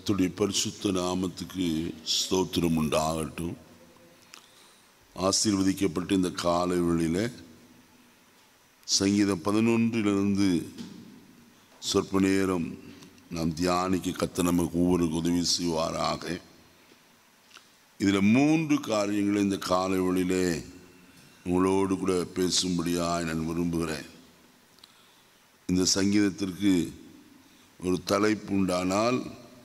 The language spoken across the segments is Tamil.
கர்த்தருடைய பரிசுத்த நாமத்துக்கு ஸ்தோத்திரம் உண்டாகட்டும் ஆசீர்வதிக்கப்பட்ட இந்த காலை வேளையில சங்கீதம் பதினொன்றிலிருந்து சொற்ப நேரம் நாம் தியானிக்க கத்த நமக்கு ஒவ்வொருக்கு உதவி செய்வாராக இதில் மூன்று காரியங்களை இந்த காலை வேளையிலே உங்களோடு கூட பேசும்படியாக நான் விரும்புகிறேன் இந்த சங்கீதத்திற்கு ஒரு தலைப்பு உண்டானால்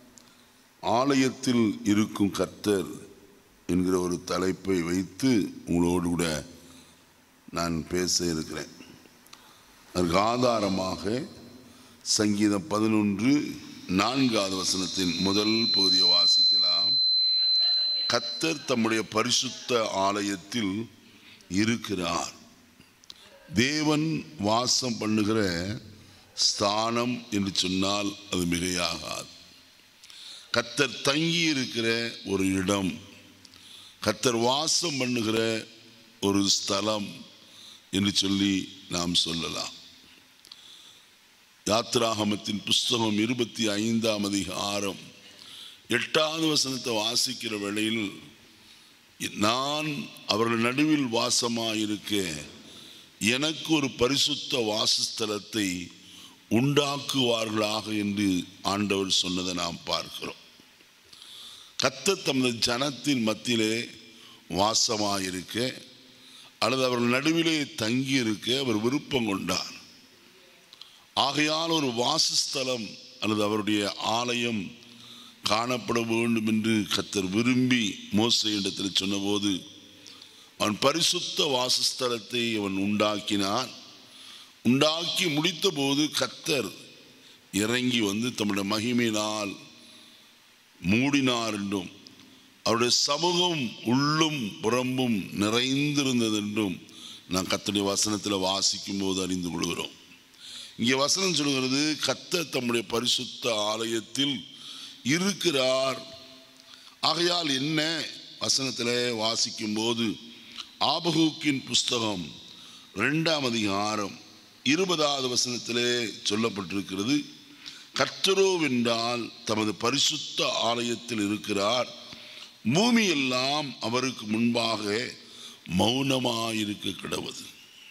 ஆலயத்தில் இருக்கும் கர்த்தர் என்கிற ஒரு தலைப்பை வைத்து உங்களோடு கூட நான் பேச இருக்கிறேன் அதற்கு ஆதாரமாக சங்கீதம் பதினொன்று நான்காவது வசனத்தின் முதல் பகுதியை வாசிக்கலாம் கர்த்தர் தம்முடைய பரிசுத்த ஆலயத்தில் இருக்கிறார் தேவன் வாசம் பண்ணுகிற ஸ்தானம் என்று சொன்னால் அது மிகையாகாது கத்தர் தங்கி இருக்கிற ஒரு இடம் கத்தர் வாசம் பண்ணுகிற ஒரு ஸ்தலம் என்று சொல்லி நாம் சொல்லலாம் யாத்ராகமத்தின் புஸ்தகம் இருபத்தி ஐந்தாம் அதிகாரம் எட்டாவது வசனத்தை வாசிக்கிற வேளையில் நான் அவர்கள் நடுவில் வாசமாயிருக்க எனக்கு ஒரு பரிசுத்த வாசஸ்தலத்தை உண்டாக்குவார்களாக என்று ஆண்டவர் சொன்னதை நாம் பார்க்கிறோம் கத்த தமது ஜனத்தின் மத்தியிலே வாசமாயிருக்க அல்லது அவர்கள் நடுவிலே தங்கி இருக்க அவர் விருப்பம் கொண்டார் ஆகையால் ஒரு வாசஸ்தலம் அல்லது அவருடைய ஆலயம் காணப்பட வேண்டும் என்று கத்தர் விரும்பி மோசையிடத்தில் சொன்னபோது அவன் பரிசுத்த வாசஸ்தலத்தை அவன் உண்டாக்கினான் உண்டாக்கி முடித்த போது கத்தர் இறங்கி வந்து தம்முடைய மகிமையினால் மூடினார் என்றும் அவருடைய சமூகம் உள்ளும் புறம்பும் நிறைந்திருந்தது என்றும் நான் கத்தருடைய வசனத்தில் வாசிக்கும் போது அறிந்து கொள்கிறோம் இங்கே வசனம் சொல்கிறது கத்தர் தம்முடைய பரிசுத்த ஆலயத்தில் இருக்கிறார் ஆகையால் என்ன வசனத்தில் வாசிக்கும் போது ஆபகூக்கின் புஸ்தகம் ரெண்டாம் அதிகாரம் இருபதாவது வசனத்திலே சொல்லப்பட்டிருக்கிறது கர்த்தரோவென்றால் தமது பரிசுத்த ஆலயத்தில் இருக்கிறார் பூமி எல்லாம் அவருக்கு முன்பாக மௌனமாயிருக்க கிடவது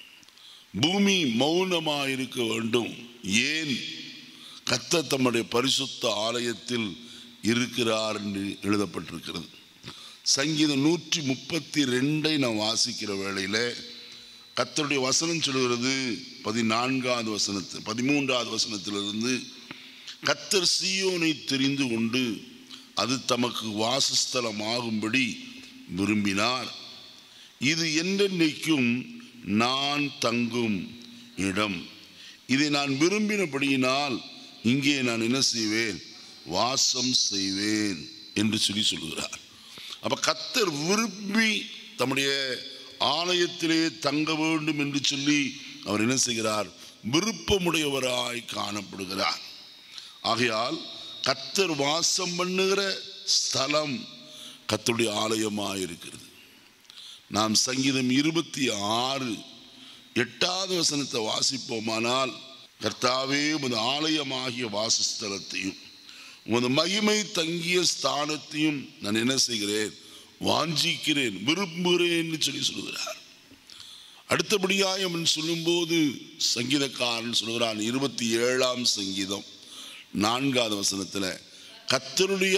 பூமி மௌனமாயிருக்க வேண்டும் ஏன் கத்த தம்முடைய பரிசுத்த ஆலயத்தில் இருக்கிறார் என்று எழுதப்பட்டிருக்கிறது சங்கீதம் நூற்றி முப்பத்தி ரெண்டை நான் வாசிக்கிற வேளையில் கத்தருடைய வசனம் சொல்கிறது பதினான்காவது வசனத்து பதிமூன்றாவது வசனத்திலிருந்து கத்தர் சீயோனை தெரிந்து கொண்டு அது தமக்கு வாசஸ்தலமாகும்படி விரும்பினார் இது என்றென்னைக்கும் நான் தங்கும் இடம் இதை நான் விரும்பினபடியினால் இங்கே நான் என்ன செய்வேன் வாசம் செய்வேன் என்று சொல்லி சொல்கிறார் அப்ப கத்தர் விரும்பி தம்முடைய ஆலயத்திலே தங்க வேண்டும் என்று சொல்லி அவர் என்ன செய்கிறார் விருப்பமுடையவராய் காணப்படுகிறார் ஆகையால் கத்தர் வாசம் பண்ணுகிற ஸ்தலம் கத்தருடைய ஆலயமாக இருக்கிறது நாம் சங்கீதம் இருபத்தி ஆறு எட்டாவது வசனத்தை வாசிப்போமானால் கர்த்தாவே உமது ஆலயமாகிய வாசஸ்தலத்தையும் உமது மகிமை தங்கிய ஸ்தானத்தையும் நான் என்ன செய்கிறேன் வாஞ்சிக்கிறேன் விரும்புகிறேன் என்று சொல்லி சொல்கிறார் அடுத்தபடியாக அவன் சொல்லும்போது சங்கீதக்காரன் சொல்கிறான் இருபத்தி ஏழாம் சங்கீதம் நான்காவது வசனத்தில் கத்தருடைய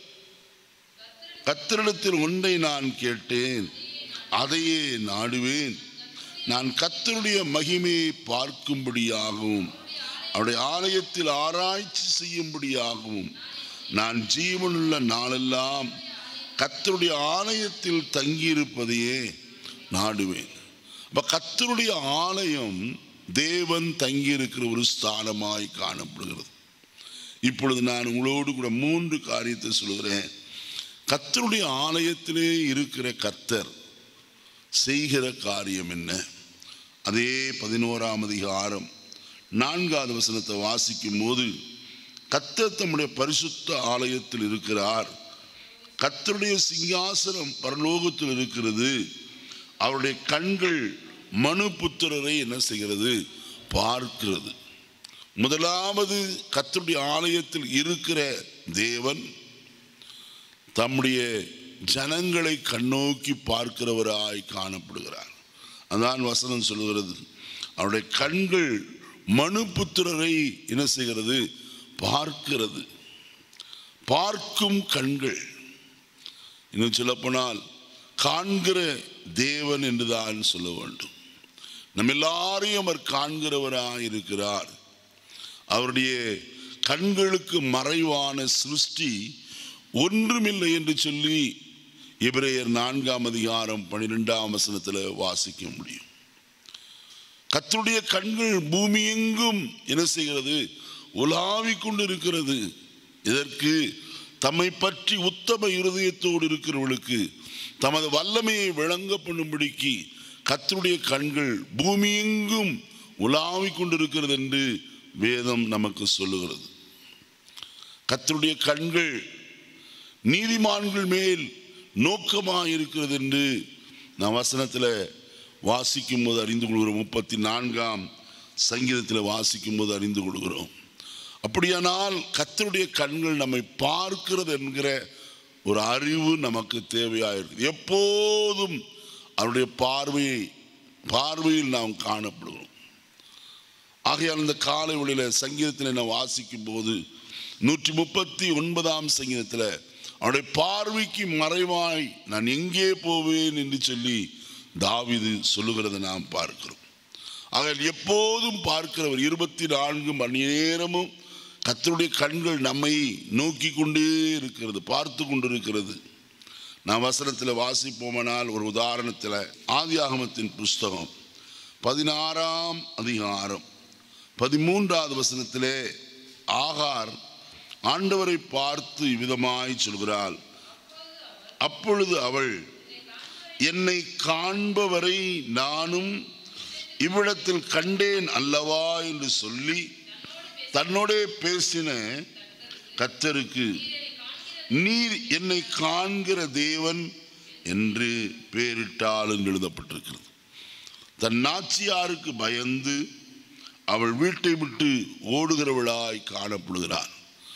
கத்தரிடத்தில் ஒன்றை நான் கேட்டேன் அதையே நாடுவேன் நான் கத்தருடைய மகிமையை பார்க்கும்படியாகவும் அவருடைய ஆலயத்தில் ஆராய்ச்சி செய்யும்படியாகவும் நான் ஜீவனுள்ள நாளெல்லாம் கத்தருடைய ஆலயத்தில் தங்கியிருப்பதையே நாடுவேன் அப்ப கத்தருடைய ஆலயம் தேவன் தங்கியிருக்கிற ஒரு ஸ்தானமாய் காணப்படுகிறது இப்பொழுது நான் உங்களோடு கூட மூன்று காரியத்தை சொல்கிறேன் கத்தருடைய ஆலயத்திலே இருக்கிற கத்தர் செய்கிற காரியம் என்ன அதே பதினோராம் அதிகாரம் நான்காவது வசனத்தை வாசிக்கும் போது கத்தர் தம்முடைய பரிசுத்த ஆலயத்தில் இருக்கிறார் கத்தருடைய சிங்காசனம் பரலோகத்தில் இருக்கிறது அவருடைய கண்கள் மனு புத்திரரை என்ன செய்கிறது பார்க்கிறது முதலாவது கர்த்தருடைய ஆலயத்தில் இருக்கிற தேவன் தம்முடைய ஜனங்களை கண்ணோக்கி பார்க்கிறவராய் காணப்படுகிறார் அதான் வசனம் சொல்லுகிறது அவருடைய கண்கள் மனுபுத்திரரை என்ன செய்கிறது பார்க்கிறது பார்க்கும் கண்கள் இன்னும் சொல்லப்போனால் காண்கிற தேவன் என்றுதான் சொல்ல வேண்டும் நம்ம எல்லாரையும் அவர் காண்கிறவராய் இருக்கிறார் அவருடைய கண்களுக்கு மறைவான சிருஷ்டி ஒன்றுமில்லை என்று சொல்லி எபிரேயர் நான்காம் அதிகாரம் பன்னிரெண்டாம் வசனத்தில் வாசிக்க முடியும் கர்த்தருடைய கண்கள் பூமி எங்கும் என்ன செய்கிறது உலாவிக் கொண்டு இருக்கிறது இதற்கு தம்மை பற்றி உத்தம இருதயத்தோடு இருக்கிறவர்களுக்கு தமது வல்லமையை விளங்க பண்ணும்படிக்கு கர்த்தருடைய கண்கள் பூமி எங்கும் உலாவிக் கொண்டிருக்கிறது என்று வேதம் நமக்கு சொல்லுகிறது கர்த்தருடைய கண்கள் நீதிமான்கள் மேல் நோக்கமாக இருக்கிறது என்று நான் வசனத்தில் வாசிக்கும் போது அறிந்து கொள்கிறோம் முப்பத்தி நான்காம் சங்கீதத்தில் வாசிக்கும் போது அறிந்து கொள்கிறோம் அப்படியானால் கர்த்தருடைய கண்கள் நம்மை பார்க்கிறது என்கிற ஒரு அறிவு நமக்கு தேவையாக இருக்குது எப்போதும் அவருடைய பார்வையை பார்வையில் நாம் காணப்படுகிறோம் ஆகையால் இந்த காலை ஒளியில் சங்கீதத்தில் நான் வாசிக்கும் போது நூற்றி முப்பத்தி ஒன்பதாம் சங்கீதத்தில் அவருடைய பார்வைக்கு மறைவாய் நான் எங்கே போவேன் என்று சொல்லி தாவிது சொல்லுகிறதை நாம் பார்க்கிறோம் ஆக எப்போதும் பார்க்கிறவர் இருபத்தி நான்கு மணி நேரமும் கத்தருடைய கண்கள் நம்மை நோக்கி கொண்டே இருக்கிறது பார்த்து கொண்டிருக்கிறது நான் வசனத்தில் வாசிப்போமானால் ஒரு உதாரணத்தில் ஆதியாகமத்தின் புஸ்தகம் பதினாறாம் அதிகாரம் பதிமூன்றாவது வசனத்திலே ஆகார் ஆண்டவரை பார்த்து இவ்விதமாய் சொல்கிறாள் அப்பொழுது அவள் என்னை காண்பவரை நானும் இவ்விடத்தில் கண்டேன் அல்லவா என்று சொல்லி தன்னோடே பேசின கத்தருக்கு நீர் என்னை காண்கிற தேவன் என்று பெயரிட்டால் என்று எழுதப்பட்டிருக்கிறது தன் நாச்சியாருக்கு பயந்து அவள் வீட்டை விட்டு ஓடுகிறவளாய் காணப்படுகிறாள்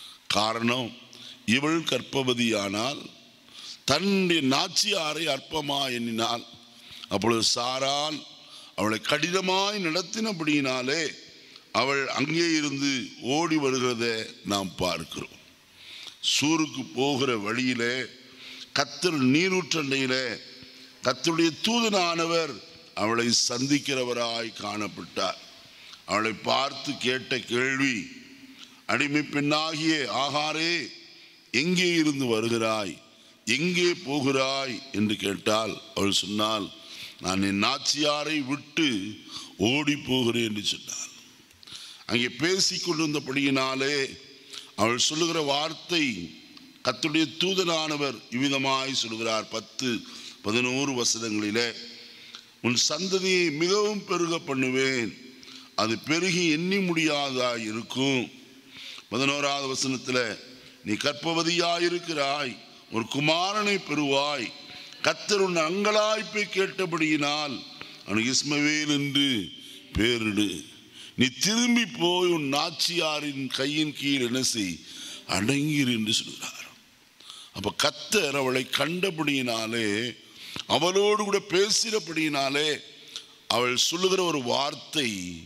காரணம் இவள் கற்பவதியானால் தன்னுடைய நாச்சியாரை அற்பமா எண்ணினாள் அப்பொழுது சாரால் அவளை கடினமாய் நடத்தினபடியினாலே அவள் அங்கே இருந்து ஓடி வருகிறதை நாம் பார்க்கிறோம் சூருக்கு போகிற வழியிலே கத்தர் நீரூற்றண்டையிலே கத்தருடைய தூதனானவர் அவளை சந்திக்கிறவராய் காணப்பட்டார் அவளை பார்த்து கேட்ட கேள்வி அடிமை பெண்ணாகிய ஆகாரே எங்கே இருந்து வருகிறாய் எங்கே போகிறாய் என்று கேட்டால் அவள் சொன்னால் நான் என் நாச்சியாரை விட்டு ஓடி போகிறேன் என்று சொன்னாள் அங்கே பேசிக் கொண்டிருந்தபடியினாலே அவள் சொல்லுகிற வார்த்தை கத்துடைய தூதனானவர் இவ்விதமாய் சொல்கிறார் பத்து பதினோரு வசனங்களிலே உன் சந்ததியை மிகவும் பெருக பண்ணுவேன் அது பெருகி எண்ணி முடியாதா இருக்கும் பதினோராவது வசனத்தில் நீ கற்பவதியாயிருக்கிறாய் ஒரு குமாரனை பெறுவாய் கத்தர் உன் அங்கலாய்ப்பை கேட்டபடியினால் அவனுக்கு இஸ்மவேல் என்று பேரிடு நீ திரும்பி போய் உன் நாச்சியாரின் கையின் கீழ் என்ன செய் அடங்கிரு என்று சொல்கிறார் அப்ப கத்தர் அவளை கண்டபடியினாலே அவளோடு கூட பேசினபடியினாலே அவள் சொல்லுகிற ஒரு வார்த்தை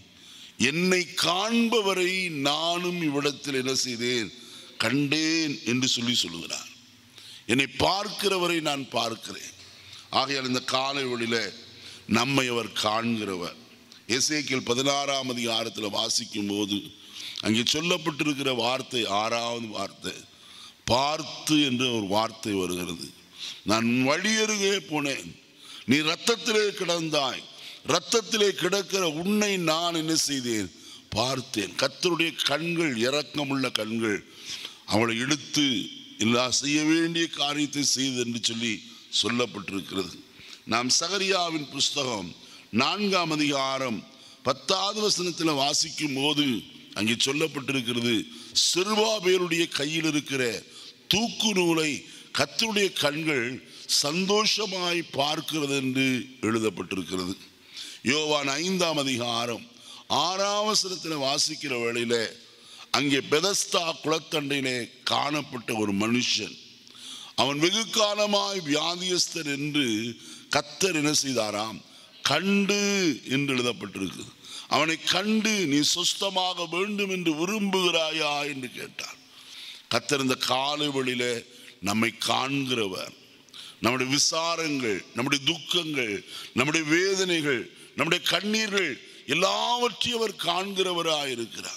என்னை காண்பவரை நானும் இவ்விடத்தில் என்ன செய்தேன் கண்டேன் என்று சொல்லி சொல்லுகிறார் என்னை பார்க்கிறவரை நான் பார்க்கிறேன் ஆகையால் இந்த காலை வழியில நம்மை அவர் காண்கிறவர் எசேக்கியல் பதினாறாம் அதிகாரத்தில் வாசிக்கும் போது அங்கே சொல்லப்பட்டிருக்கிற வார்த்தை ஆறாவது வார்த்தை பார்த்து என்ற ஒரு வார்த்தை வருகிறது நான் வழியருகே போனேன் நீ ரத்தத்திலே கிடந்தாய் ரத்தத்திலே கிடக்கிற உன்னை நான் என்ன செய்தேன் பார்த்தேன் கத்தருடைய கண்கள் இரக்கமுள்ள கண்கள் அவளை இழுத்து எல்லா செய்ய வேண்டிய காரியத்தை செய்து என்று சொல்லி சொல்லப்பட்டிருக்கிறது நாம் சகரியாவின் புஸ்தகம் நான்காம் அதிகாரம் பத்தாவது வசனத்தில் வாசிக்கும் போது அங்கே சொல்லப்பட்டிருக்கிறது சிறுபாபேருடைய கையில் இருக்கிற தூக்கு நூலை கத்தருடைய கண்கள் சந்தோஷமாய் பார்க்கிறது என்று எழுதப்பட்டிருக்கிறது யோவான் ஐந்தாம் அதிகாரம் ஆறாம் வசனத்தில் வாசிக்கிற வேளையில அங்கே பெதஸ்தா குளத்தண்டையிலே காணப்பட்ட ஒரு மனுஷன் அவன் வெகு காலமாய் வியாதியஸ்தர் என்று கத்தர் என்ன செய்தாராம் கண்டு என்று எழுதப்பட்டிருக்கு அவனை கண்டு நீ சுஸ்தமாக வேண்டும் என்று விரும்புகிறாயா என்று கேட்டார் கத்தர் இந்த காலை வழியில நம்மை காண்கிறவர் நம்முடைய விசாரங்கள் நம்முடைய துக்கங்கள் நம்முடைய வேதனைகள் நம்முடைய கண்ணீர்கள் எல்லாவற்றையும் அவர் காண்கிறவராய் இருக்கிறார்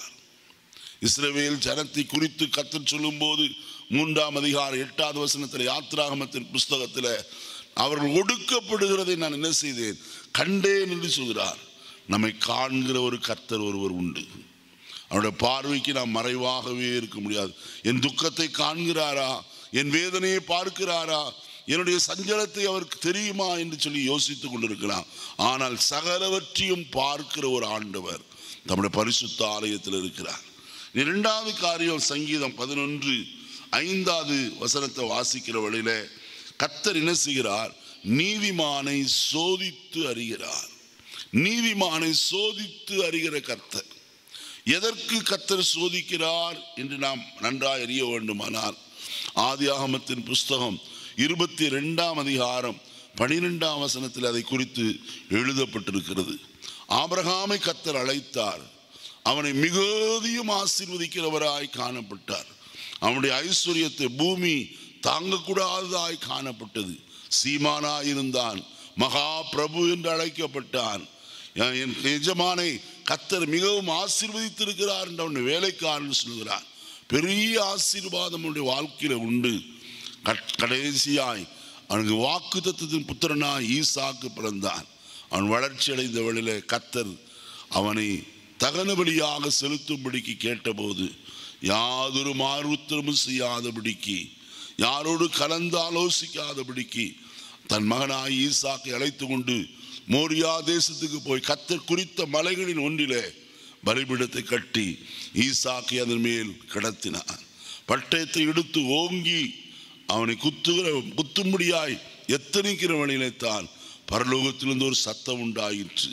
இஸ்ரவேல் ஜனத்தை குறித்து கத்தர் சொல்லும்போது மூன்றாம் அதிகாரம் எட்டாவது வசனத்தில் யாத்ராகமத்தின் புஸ்தகத்தில் அவர்கள் ஒடுக்கப்படுகிறதை நான் என்ன செய்தேன் கண்டேன் என்று சொல்கிறார் நம்மை காண்கிற ஒரு கர்த்தர் ஒருவர் உண்டு அவருடைய பார்வைக்கு நாம் மறைவாகவே இருக்க முடியாது என் துக்கத்தை காண்கிறாரா என் வேதனையை பார்க்கிறாரா என்னுடைய சஞ்சலத்தை அவருக்கு தெரியுமா என்று சொல்லி யோசித்துக் கொண்டிருக்கலாம் ஆனால் சகலவற்றையும் பார்க்கிற ஒரு ஆண்டவர் நம்முடைய பரிசுத்த ஆலயத்தில் இருக்கிறார் இரண்டாவது காரியம் சங்கீதம் பதினொன்று ஐந்தாவது வசனத்தை வாசிக்கிற வழியில கத்தர் என்ன செய்கிறார் நீதிமானை சோதித்து அறிகிறார் நீதிமானை சோதித்து அறிகிற கர்த்தர் எதற்கு கத்தர் சோதிக்கிறார் என்று நாம் நன்றாய் அறிய வேண்டுமானால் ஆதியாகமத்தின் புஸ்தகம் இருபத்தி ரெண்டாம் அதிகாரம் பனிரெண்டாம் வசனத்தில் அதை குறித்து எழுதப்பட்டிருக்கிறது ஆபிரகாமை கத்தர் அழைத்தார் அவனை மிகுதியும் ஆசீர்வதிக்கிறவராய் காணப்பட்டார் அவனுடைய ஐஸ்வர்யத்தை பூமி தாங்கக்கூடாததாய் காணப்பட்டது சீமானாய் இருந்தான் மகா பிரபு என்று அழைக்கப்பட்டான் என் எஜமானை கத்தர் மிகவும் ஆசீர்வதித்திருக்கிறார் என்று அவனுடைய வேலைக்காரன் சொல்கிறார் பெரிய ஆசீர்வாதம் அவனுடைய வாழ்க்கையில உண்டு கட்- கடைசியாய் அவனுக்கு வாக்கு தத்துவத்தின் புத்திரனாய் ஈசாக்கு பிறந்தான் அவன் வளர்ச்சி அடைந்த வழியில கத்தர் அவனை தகனபலியாக செலுத்தும்படிக்கு கேட்டபோது யாதொரு மாறுத்தரமும் செய்யாதபடிக்கு யாரோடு கலந்து ஆலோசிக்காதபடிக்கு தன் மகனாய் ஈசாக்கை அழைத்து கொண்டு மோரியா தேசத்துக்கு போய் கத்தர் குறித்த மலைகளின் ஒன்றிலே பலிபீடத்தை கட்டி ஈசாக்கை அதன் மேல் கிடத்தினான் பட்டயத்தை எடுத்து ஓங்கி அவனை குத்துகிற குத்தும்படியாய் எத்தனைக்கிறவனிலே தான் பரலோகத்திலிருந்து ஒரு சத்தம் உண்டாயிற்று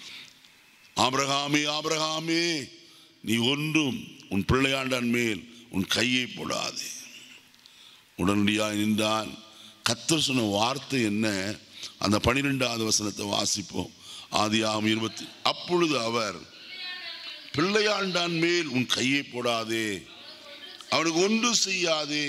ஆபிரகாமே ஆபிரகாமே நீ ஒன்றும் உன் பிள்ளையாண்டான் மேல் உன் கையை போடாதே உடனடியாய் நின்றான் கத்தர் சொன்ன வார்த்தை என்ன அந்த பனிரெண்டாவது வசனத்தை வாசிப்போம் ஆதியாகம் இருபத்தி அப்பொழுது அவர் பிள்ளையாண்டான் மேல் உன் கையை போடாதே அவனுக்கு ஒன்று செய்யாதே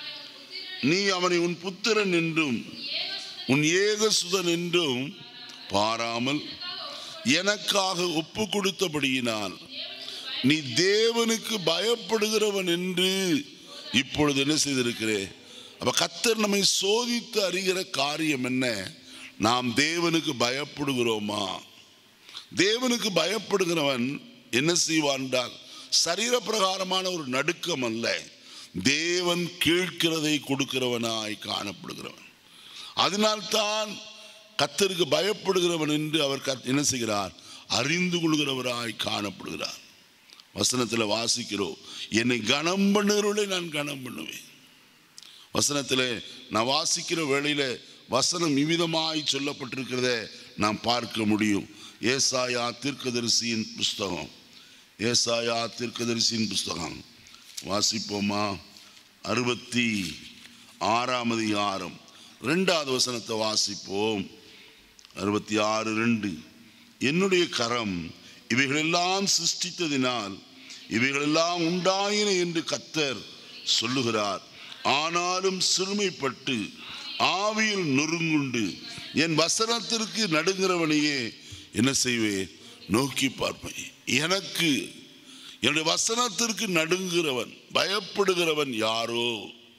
நீ அவனை உன் புத்திரன் என்றும் உன் ஏகசுதன் என்றும் பாராமல் எனக்காக ஒப்பு கொடுத்தபடியினால் நீ தேவனுக்கு பயப்படுகிறவன் என்று இப்பொழுது என்ன செய்திருக்கிறே அப்ப கத்தர் நம்மை சோதித்து அறிகிற காரியம் என்ன நாம் தேவனுக்கு பயப்படுகிறோமா தேவனுக்கு பயப்படுகிறவன் என்ன செய்வான் என்றால் சரீர பிரகாரமான ஒரு நடுக்கம் அல்ல தேவன் கேட்கிறதை கொடுக்கிறவனாய் காணப்படுகிறவன் அதனால்தான் கத்தருக்கு பயப்படுகிறவன் என்று அவர் கத்- என்ன செய்கிறார் அறிந்து கொள்கிறவராய் காணப்படுகிறார் வசனத்தில் வாசிக்கிறோம் என்னை கனம் பண்ணுகிறவர்களை நான் கனம் பண்ணுவேன் வசனத்தில் நான் வாசிக்கிற வேளையில வசனம் இவ்விதமாய் சொல்லப்பட்டிருக்கிறத நாம் பார்க்க முடியும் ஏசாயா தீர்க்கதரிசியின் புஸ்தகம் ஏசாயா தீர்க்கதரிசியின் புஸ்தகம் வாசிப்போமா அறுபத்தி ஆறாம் அதிகாரம் ரெண்டாவது வசனத்தை வாசிப்போம் அறுபத்தி ஆறு ரெண்டு என்னுடைய கரம் இவைகளெல்லாம் சிருஷ்டித்ததினால் இவைகளெல்லாம் உண்டாயின என்று கத்தர் சொல்லுகிறார் ஆனாலும் சிறுமைப்பட்டு ஆவியில் நொறுங்குண்டு என் வசனத்திற்கு நடுங்கிறவனையே என்ன செய்வேன் நோக்கி பார்ப்பேன் எனக்கு என்னுடைய வசனத்திற்கு நடுங்குகிறவன் பயப்படுகிறவன் யாரோ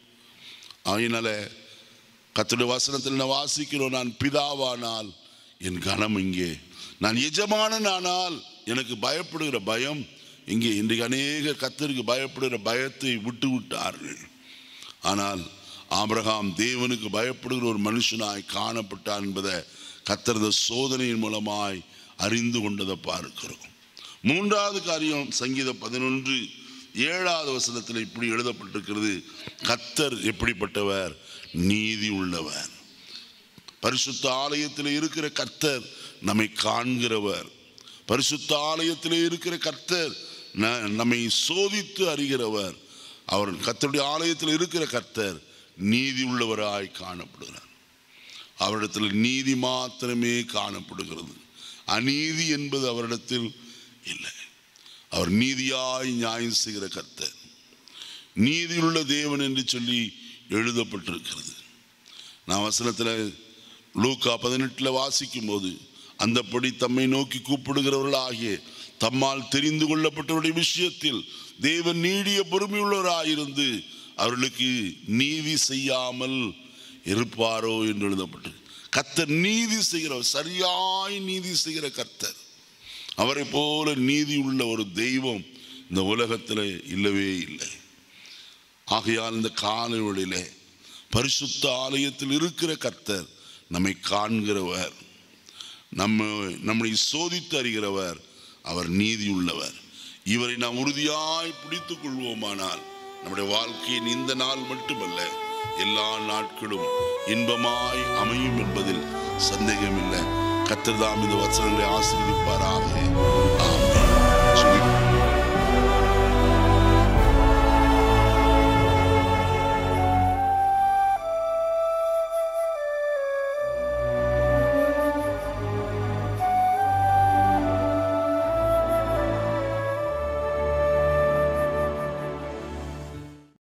அதனால கர்த்தருடைய வசனத்தில் நான் வாசிக்கிறோம் நான் பிதாவானால் என் கனம் இங்கே நான் எஜமானனானால் எனக்கு பயப்படுகிற பயம் இங்கே இன்றைக்கு அநேக கத்தருக்கு பயப்படுகிற பயத்தை விட்டு விட்டார்கள் ஆனால் ஆபிரகாம் தேவனுக்கு பயப்படுகிற ஒரு மனுஷனாய் காணப்பட்டான் என்பதை கத்தரது சோதனையின் மூலமாய் அறிந்து கொண்டதை பார்க்கிறோம் மூன்றாவது காரியம் சங்கீதம் பதினொன்று ஏழாவது வசனத்தில் இப்படி எழுதப்பட்டிருக்கிறது கத்தர் எப்படிப்பட்டவர் நீதி உள்ளவர் பரிசுத்த ஆலயத்தில் இருக்கிற கர்த்தர் நம்மை காண்கிறவர் பரிசுத்த ஆலயத்தில் இருக்கிற கர்த்தர் ந- நம்மை சோதித்து அறிகிறவர் அவர் கர்த்தருடைய ஆலயத்தில் இருக்கிற கர்த்தர் நீதி உள்ளவராய் காணப்படுகிறார் அவரிடத்தில் நீதி மாத்திரமே காணப்படுகிறது அநீதி என்பது அவரிடத்தில் இல்லை அவர் நீதியாய் நியாயம் செய்கிற கர்த்தர் நீதியுள்ள தேவன் என்று சொல்லி எழுதப்பட்டிருக்கிறது நான் வசனத்தில் லூக்கா பதினெட்டில் வாசிக்கும் போது அந்தப்படி தம்மை நோக்கி கூப்பிடுகிறவர்கள் ஆகிய தம்மால் தெரிந்து கொள்ளப்பட்டவருடைய விஷயத்தில் தேவன் நீடிய பொறுமையுள்ளவராயிருந்து அவர்களுக்கு நீதி செய்யாமல் இருப்பாரோ என்று எழுதப்பட்டு கர்த்தர் நீதி செய்கிறவர் சரியாய் நீதி செய்கிற கர்த்தர் அவரை போல நீதி உள்ள ஒரு தெய்வம் இந்த உலகத்தில் இல்லவே இல்லை ஆகையால் இந்த காலவெளியிலே பரிசுத்த ஆலயத்தில் இருக்கிற கர்த்தர் நம்மை காண்கிறவர் நம்ம நம்மை சோதித்து அறிகிறவர் அவர் நீதி உள்ளவர் இவரை நாம் உறுதியாய் பிடித்துக் கொள்வோமானால் நம்முடைய வாழ்க்கையின் இந்த நாள் மட்டுமல்ல எல்லா நாட்களும் இன்பமாய் அமையும் என்பதில் சந்தேகமில்லை கர்த்தர் தாம் இந்த வசனங்களை ஆசீர்வதிப்பாராக ஆமென்